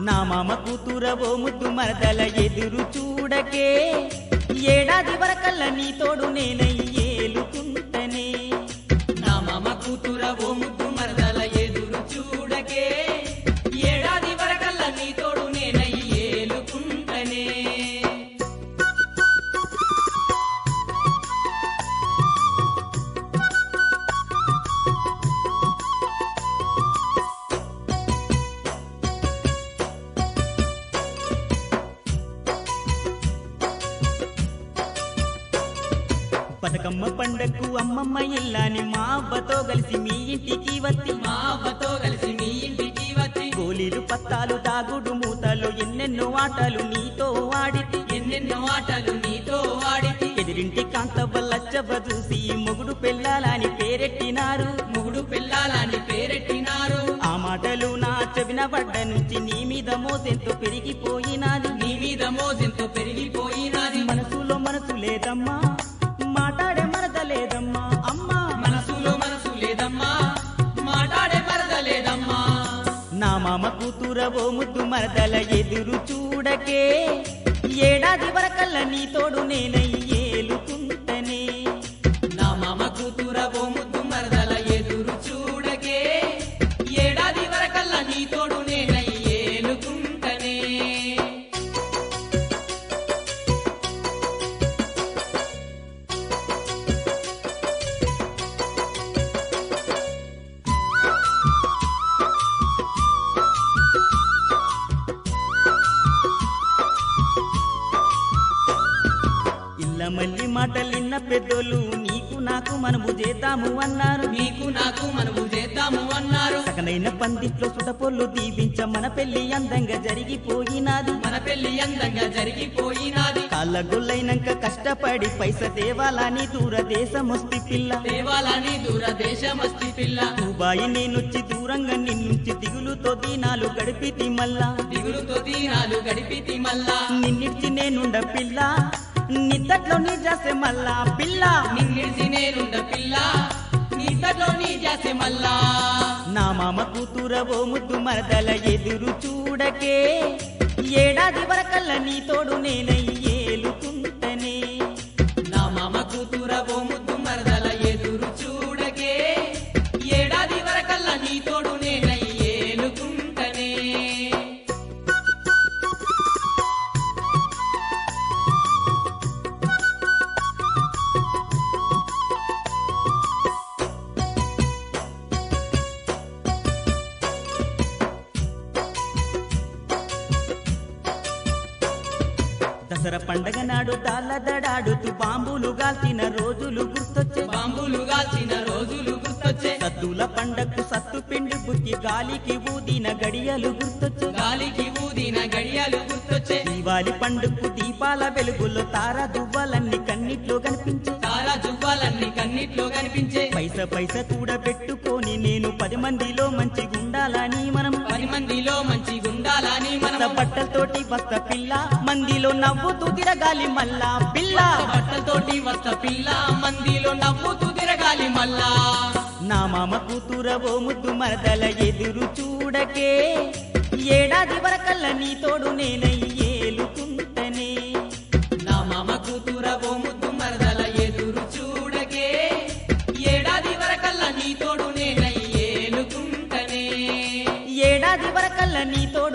నా మామ కూతుర ఓ ముద్దు మరదల ఎదురు చూడకే ఏడాది వరకల్లా నీ తోడు నేనై ఏలుకుంటనే నా మామ కూతుర ఓ ముద్దు మరదల ఎదురు చూడకే ఏడాది వరకల్లా నీ తోడు నేనై ఏలుకుంటనే బతుకమ్మ పండక్కు అమ్మమ్మ ఇల్లాని మా అవ్వతో కలిసి మీ ఇంటికి వచ్చి మా అవ్వతో కలిసి మీ ఇంటికి వచ్చి గోలీలు పత్తాలు దాగుడు మూతలు ఎన్నెన్నో ఆటలు నీతో ఆడితి ఎన్నెన్నో ఆటలు నీతో ఆడితి ఎదిరింటి కాంతవ్వ లచ్చవ్వ చూసి మొగుడు పెళ్ళాలని పేరెట్టినారు ముగుడు పిల్లాలని పేరెట్టినారు ఆ మాటలు నా చెవిన పడ్డ నుంచి నీ మీద మోసెంతో పెరిగిపోయినాది నీ మీద మోజంతో పెరిగిపోయినది మనసులో మనసు లేదమ్మా మాట్లాడే మరద లేదమ్మా అమ్మా మనసులో మనసు లేదమ్మా మాట్లాడే మరద లేదమ్మా నా మామ కూతుర ఓ ముద్దు మరదల ఎదురు చూడకే ఏడాది వరకల్లా నీ తోడు నేనై ఏలుకుంటనే నా మామ కూతుర ఓ ముద్దు మరదల ఎదురు చూడకే ఏడాది వరకల్లా నీ తోడు నేనై ఏలుకుంటనే ఇల్ల మల్లి మాటలిన్న పెద్దోళ్ళు నీకు నాకు మనము చేద్దాము అన్నారు నీకు నాకు మనము చేద్దాము అన్నారు సకనైన పందిట్లో సుటపొల్లు దీవించ మన పెళ్లి అందంగా జరిగిపోయినాది మన పెళ్లి అందంగా జరిగిపోయినది కాళ్ళ గొల్లైనాక కష్టపడి పైస దేవాలని దూరదేశమొస్తి పిల్ల దేవాలని దూరదేశమస్తి పిల్ల దుబాయి నేనొచ్చి దూరంగా నిన్నుంచి దిగులుతో దీనాలు గడిపితి మల్లా దిగులుతో దీనాలు గడిపితి మల్లా నిన్నిచ్చి నేనుండ పిల్ల నిద్దట్లో నీ జాసె మల్లా పిల్ల నిన్నిడిసి నేనుండ పిల్ల నీతలో నీ జాసె మల్లా నా మామ కూతుర ఓ ముద్దు మరదల ఎదురు చూడకే ఏడాది వరకల్లా నీ తోడు నేనై ఏలుకుంటనే నా మామ కూతుర ఓ ముద్దు మరదల ఎదురు చూడకే ఏడాది వరకల్లా నీ తోడు నేనై ఏలుకుంటనే దసరా పండగ నాడు దాళ్ళదడాడుతూ బాంబులు గాల్చిన రోజులు గుర్తొచ్చే బాంబులు గాల్చిన రోజులు గుర్తొచ్చే సద్దుల పండగకు సత్తు పిండి బుక్కి గాలికి ఊదిన గడియలు గుర్తొచ్చే గాలికి ఊదిన గడియాలు గుర్తొచ్చే దీవాలి పండుగకు దీపాల వెలుగులో తార దువ్వాలన్నీ కన్నిట్లో కనిపించే తారా జువ్వాలన్నీ కన్నిట్లో కనిపించే పైస పైస కూడా పెట్టుకొని నేను పది మందిలో మంచి గుండాలని మనం పది మందిలో మంచి గుండాలని కొత్త మనం బట్టలతోటి వస్త పిల్ల మందిలో నవ్వుతూ తిరగాలి మల్లా పిల్ల బట్టలతోటి వస్త పిల్ల మందిలో నవ్వుతూ తిరగాలి మల్లా నా మామ కూతుర ఓ ముద్దు మరదల ఎదురు చూడకే ఏడాది వరకల్లా నీ తోడు నేనై ఏలుకుంటనే నా మామ కూతుర ఓ ముద్దు మరదల ఎదురు చూడకే ఏడాది వరకల్లా నీ తోడు నేనై ఏలుకుంటనే ఏడాది వరకల్లా నీ తోడు